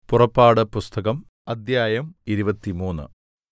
പുറപ്പാട് പുസ്തകം അദ്ധ്യായം ഇരുപത്തിമൂന്ന്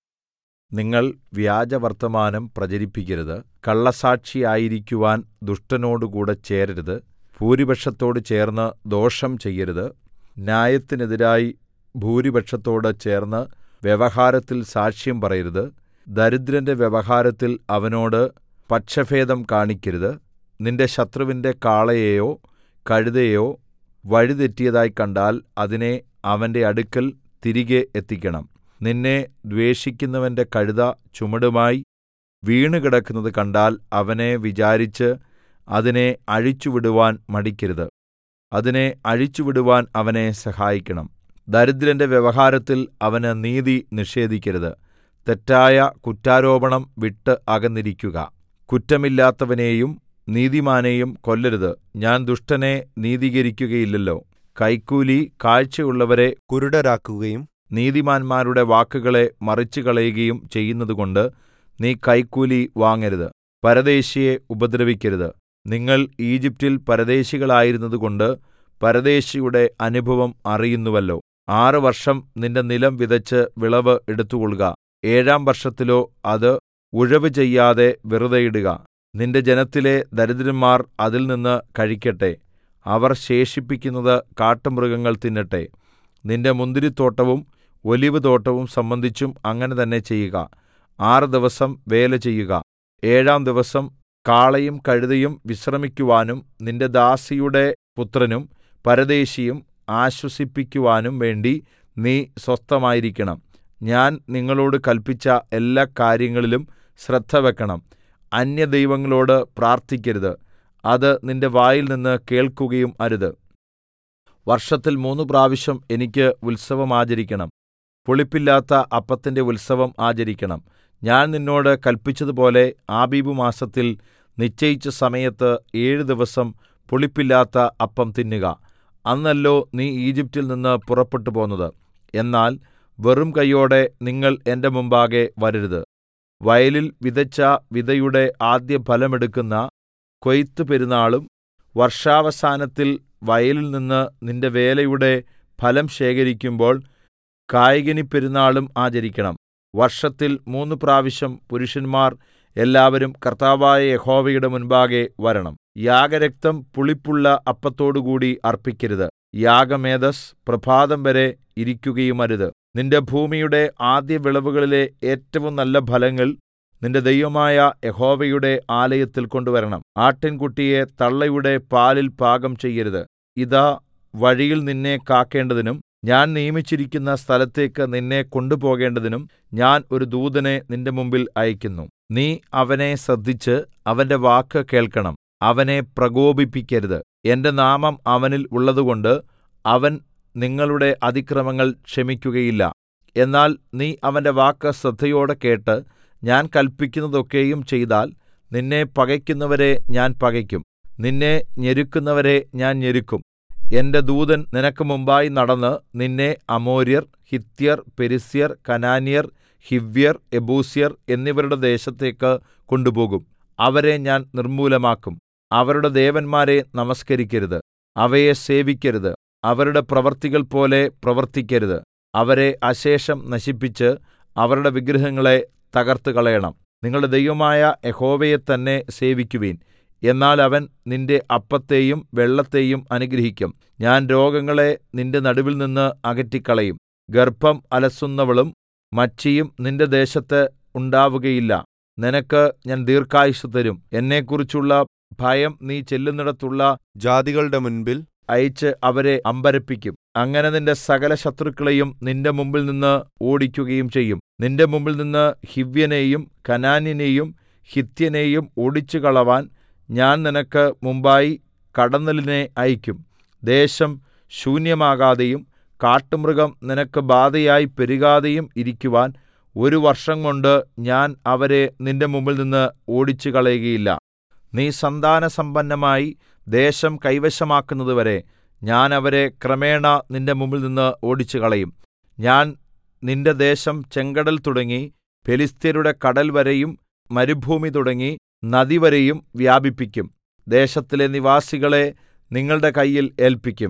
നിങ്ങൾ വ്യാജവർത്തമാനം പ്രചരിപ്പിക്കരുത് കള്ളസാക്ഷിയായിരിക്കുവാൻ ദുഷ്ടനോടുകൂടെ ചേരരുത് ഭൂരിപക്ഷത്തോട് ചേർന്ന് ദോഷം ചെയ്യരുത് ന്യായത്തിനെതിരായി ഭൂരിപക്ഷത്തോട് ചേർന്ന് വ്യവഹാരത്തിൽ സാക്ഷ്യം പറയരുത് ദരിദ്രന്റെ വ്യവഹാരത്തിൽ അവനോട് പക്ഷഭേദം കാണിക്കരുത് നിന്റെ ശത്രുവിന്റെ കാളയെയോ കഴുതയെയോ വഴിതെറ്റിയതായി കണ്ടാൽ അതിനെ അവന്റെ അടുക്കൽ തിരികെ എത്തിക്കണം നിന്നെ ദ്വേഷിക്കുന്നവന്റെ കഴുത ചുമടുമായി വീണുകിടക്കുന്നത് കണ്ടാൽ അവനെ വിചാരിച്ച് അതിനെ അഴിച്ചുവിടുവാൻ മടിക്കരുത് അതിനെ അഴിച്ചുവിടുവാൻ അവനെ സഹായിക്കണം ദരിദ്രന്റെ വ്യവഹാരത്തിൽ അവന് നീതി നിഷേധിക്കരുത് തെറ്റായ കുറ്റാരോപണം വിട്ട് അകന്നിരിക്കുക കുറ്റമില്ലാത്തവനെയും നീതിമാനെയും കൊല്ലരുത് ഞാൻ ദുഷ്ടനെ നീതീകരിക്കുകയില്ലല്ലോ കൈക്കൂലി കാഴ്ചയുള്ളവരെ കുരുടരാക്കുകയും നീതിമാന്മാരുടെ വാക്കുകളെ മറിച്ചുകളയുകയും ചെയ്യുന്നതുകൊണ്ട് നീ കൈക്കൂലി വാങ്ങരുത് പരദേശിയെ ഉപദ്രവിക്കരുത് നിങ്ങൾ ഈജിപ്റ്റിൽ പരദേശികളായിരുന്നതുകൊണ്ട് പരദേശിയുടെ അനുഭവം അറിയുന്നുവല്ലോ ആറ് വർഷം നിന്റെ നിലം വിതച്ച് വിളവ് എടുത്തുകൊള്ളുക ഏഴാം വർഷത്തിലോ അത് ഉഴവ് ചെയ്യാതെ വെറുതെ ഇടുക നിന്റെ ജനത്തിലെ ദരിദ്രന്മാർ അതിൽ നിന്ന് കഴിക്കട്ടെ അവർ ശേഷിപ്പിക്കുന്നത് കാട്ടുമൃഗങ്ങൾ തിന്നട്ടെ നിന്റെ മുന്തിരിത്തോട്ടവും ഒലിവുതോട്ടവും സംബന്ധിച്ചും അങ്ങനെ തന്നെ ചെയ്യുക ആറ് ദിവസം വേല ചെയ്യുക ഏഴാം ദിവസം കാളയും കഴുതയും വിശ്രമിക്കുവാനും നിന്റെ ദാസിയുടെ പുത്രനും പരദേശിയും ആശ്വസിപ്പിക്കുവാനും വേണ്ടി നീ സ്വസ്ഥമായിരിക്കണം ഞാൻ നിങ്ങളോട് കല്പിച്ച എല്ലാ കാര്യങ്ങളിലും ശ്രദ്ധവെക്കണം അന്യദൈവങ്ങളോട് പ്രാർത്ഥിക്കരുത് അത് നിന്റെ വായിൽനിന്ന് കേൾക്കുകയും അരുത് വർഷത്തിൽ മൂന്ന് പ്രാവശ്യം എനിക്ക് ഉത്സവം ആചരിക്കണം പുളിപ്പില്ലാത്ത അപ്പത്തിന്റെ ഉത്സവം ആചരിക്കണം ഞാൻ നിന്നോട് കല്പിച്ചതുപോലെ ആബീബ് മാസത്തിൽ നിശ്ചയിച്ച സമയത്ത് ഏഴ് ദിവസം പുളിപ്പില്ലാത്ത അപ്പം തിന്നുക അന്നല്ലോ നീ ഈജിപ്റ്റിൽ നിന്ന് പുറപ്പെട്ടു പോന്നത് എന്നാൽ വെറും കൈയോടെ നിങ്ങൾ എന്റെ മുമ്പാകെ വരരുത് വയലിൽ വിതച്ച വിതയുടെ ആദ്യ ഫലമെടുക്കുന്ന കൊയ്ത്ത് പെരുന്നാളും വർഷാവസാനത്തിൽ വയലിൽ നിന്ന് നിന്റെ വേലയുടെ ഫലം ശേഖരിക്കുമ്പോൾ കായ്കനി പെരുന്നാളും ആചരിക്കണം വർഷത്തിൽ മൂന്ന് പ്രാവശ്യം പുരുഷന്മാർ എല്ലാവരും കർത്താവായ യഹോവയുടെ മുൻപാകെ വരണം യാഗരക്തം പുളിപ്പുള്ള അപ്പത്തോടുകൂടി അർപ്പിക്കരുത് യാഗമേധസ് പ്രഭാതം വരെ ഇരിക്കുകയുമരുത് നിന്റെ ഭൂമിയുടെ ആദ്യ വിളവുകളിലെ ഏറ്റവും നല്ല ഫലങ്ങൾ നിന്റെ ദൈവമായ യഹോവയുടെ ആലയത്തിൽ കൊണ്ടുവരണം ആട്ടിൻകുട്ടിയെ തള്ളയുടെ പാലിൽ പാകം ചെയ്യരുത് ഇതാ വഴിയിൽ നിന്നെ കാക്കേണ്ടതിനും ഞാൻ നിയമിച്ചിരിക്കുന്ന സ്ഥലത്തേക്ക് നിന്നെ കൊണ്ടുപോകേണ്ടതിനും ഞാൻ ഒരു ദൂതനെ നിന്റെ മുമ്പിൽ അയക്കുന്നു നീ അവനെ ശ്രദ്ധിച്ച് അവന്റെ വാക്ക് കേൾക്കണം അവനെ പ്രകോപിപ്പിക്കരുത് എന്റെ നാമം അവനിൽ ഉള്ളതുകൊണ്ട് അവൻ നിങ്ങളുടെ അതിക്രമങ്ങൾ ക്ഷമിക്കുകയില്ല എന്നാൽ നീ അവന്റെ വാക്ക് ശ്രദ്ധയോടെ കേട്ട് ഞാൻ കല്പിക്കുന്നതൊക്കെയും ചെയ്താൽ നിന്നെ പകയ്ക്കുന്നവരെ ഞാൻ പകയ്ക്കും നിന്നെ ഞെരുക്കുന്നവരെ ഞാൻ ഞെരുക്കും എന്റെ ദൂതൻ നിനക്ക് മുമ്പായി നടന്ന് നിന്നെ അമോര്യർ ഹിത്യർ പെരിസ്യർ കനാന്യർ ഹിവ്യർ എബൂസ്യർ എന്നിവരുടെ ദേശത്തേക്ക് കൊണ്ടുപോകും അവരെ ഞാൻ നിർമ്മൂലമാക്കും അവരുടെ ദേവന്മാരെ നമസ്കരിക്കരുത് അവയെ സേവിക്കരുത് അവരുടെ പ്രവർത്തികൾ പോലെ പ്രവർത്തിക്കരുത് അവരെ അശേഷം നശിപ്പിച്ച് അവരുടെ വിഗ്രഹങ്ങളെ തകർത്ത് കളയണം നിങ്ങളുടെ ദൈവമായ യഹോവയെ തന്നെ സേവിക്കുവിൻ എന്നാൽ അവൻ നിന്റെ അപ്പത്തെയും വെള്ളത്തെയും അനുഗ്രഹിക്കും ഞാൻ രോഗങ്ങളെ നിന്റെ നടുവിൽ നിന്ന് അകറ്റിക്കളയും ഗർഭം അലസുന്നവളും മച്ചിയും നിന്റെ ദേശത്ത് ഉണ്ടാവുകയില്ല നിനക്ക് ഞാൻ ദീർഘായുസ് തരും എന്നെക്കുറിച്ചുള്ള ഭയം നീ ചെല്ലുന്നിടത്തുള്ള ജാതികളുടെ മുൻപിൽ അയച്ച് അവരെ അമ്പരപ്പിക്കും അങ്ങനെ നിന്റെ സകല ശത്രുക്കളെയും നിന്റെ മുമ്പിൽ നിന്ന് ഓടിക്കുകയും ചെയ്യും നിന്റെ മുമ്പിൽ നിന്ന് ഹിവ്യനെയും കനാന്യനെയും ഹിത്യനെയും ഓടിച്ചു കളവാൻ ഞാൻ നിനക്ക് മുമ്പായി കടന്നലിനെ അയക്കും ദേശം ശൂന്യമാകാതെയും കാട്ടുമൃഗം നിനക്ക് ബാധയായി പെരുകാതെയും ഇരിക്കുവാൻ ഒരു വർഷം കൊണ്ട് ഞാൻ അവരെ നിന്റെ മുമ്പിൽ നിന്ന് ഓടിച്ചു കളയുകയില്ല നീ സന്താനസമ്പന്നമായി ദേശം കൈവശമാക്കുന്നതുവരെ ഞാൻ അവരെ ക്രമേണ നിന്റെ മുമ്പിൽ നിന്ന് ഓടിച്ചു കളയും ഞാൻ നിന്റെ ദേശം ചെങ്കടൽ തുടങ്ങി ഫെലിസ്ത്യരുടെ കടൽ വരെയും മരുഭൂമി തുടങ്ങി നദിവരെയും വ്യാപിപ്പിക്കും ദേശത്തിലെ നിവാസികളെ നിങ്ങളുടെ കയ്യിൽ ഏല്പിക്കും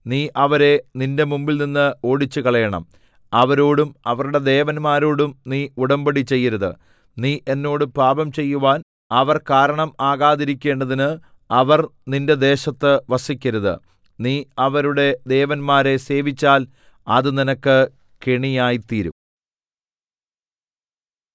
നീ അവരെ നിന്റെ മുമ്പിൽനിന്ന് ഓടിച്ചുകളയണം അവരോടും അവരുടെ ദേവന്മാരോടും നീ ഉടമ്പടി ചെയ്യരുത് നീ എന്നോട് പാപം ചെയ്യുവാൻ അവർ കാരണം ആകാതിരിക്കേണ്ടതിന് അവർ നിന്റെ ദേശത്ത് വസിക്കരുത് നീ അവരുടെ ദേവന്മാരെ സേവിച്ചാൽ അത് നിനക്ക് കെണിയായിത്തീരും